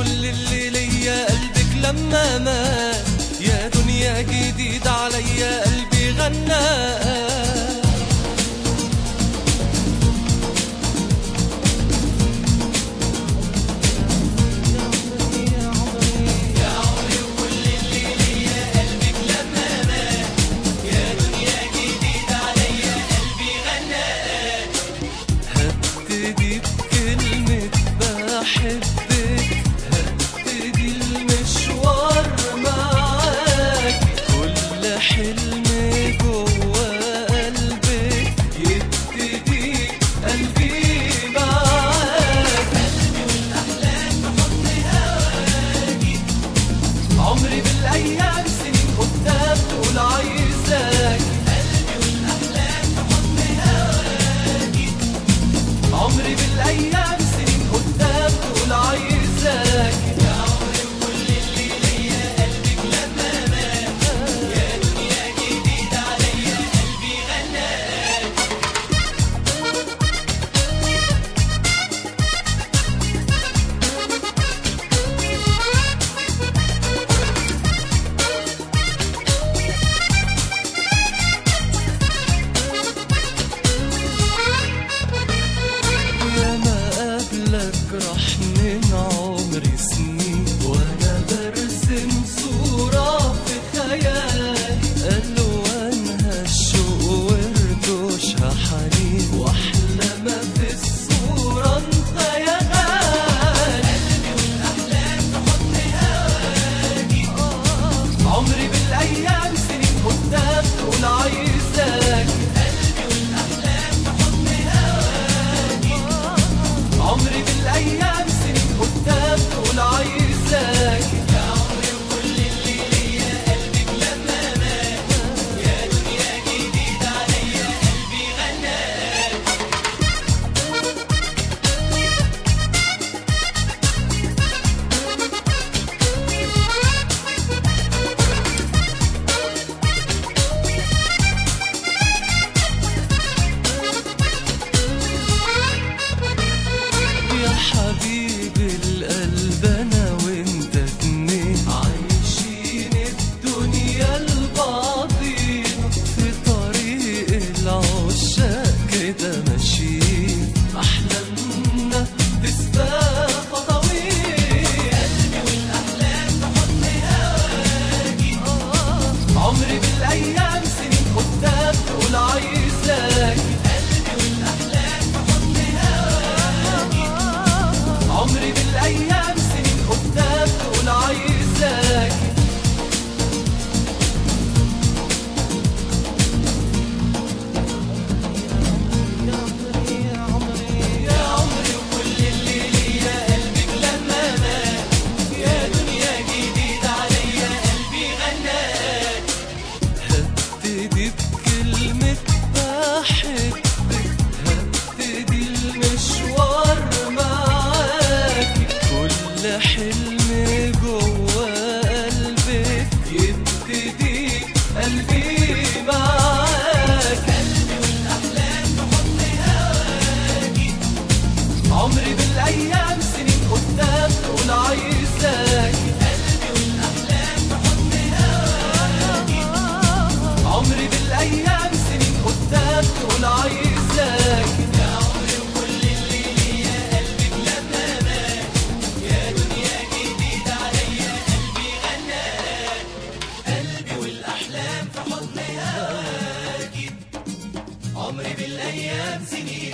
كل اللي ليا قلبك لما مات يا دنيا جديد عليا قلبي غنى هبتدي بكلمة بحبك هبتدي المشوار معاك كل حلم جوا قلبك يبتدي قلبي معاك عمري بالايام سنين قدام تقول عايزاك عمري بالايام سنين قدام تقول عايزاك يا عمري وكل اللي ليا قلبك لما مات يا دنيا جديد عليا قلبي غناك يا ما قبلك راح من عمري سنين وانا برسم صورة في خيالي الوانها الشوق وردوشها حنين واحلى ما في الصورة انت يا غالي عمري بالايام سنين قدام تقول عايزاك عمري بالايام سنين قدام تقول عايزاك يا عمري وكل اللي ليا قلبك لما مات يا دنيا جديد عليا قلبي غناك يا حبيبي القلب انا وانت اتنين عايشين الدنيا لبعضينا في طريق العشاق كده ماشيين احلامنا تسبق خطويل قلبي والاحلام تحط هواكي عمري بالايام سنين قدام تقول عايزاك عمري بالايام سنين قدام تقول عايزاك يا عمري وكل اللي ليا قلبك لما مات يا دنيا جديد عليا قلبي غناك هبتدي بكلمة بحبك هبتدي المشوار معاك كل حلم جوا قلبك يبتدي قلبي معاك قلبي والأحلام تحط هواكي عمري بالايام سنين قدام تقول عايزاك قلبي والاحلام تحط هواكي عمري بالايام سنين قدام تقول عايزاك يا عمري وكل اللي ليا قلبك لما مات يا دنيا جديد عليا قلبي غناك قلبي والاحلام في حضن هواكي عمري بالايام سنين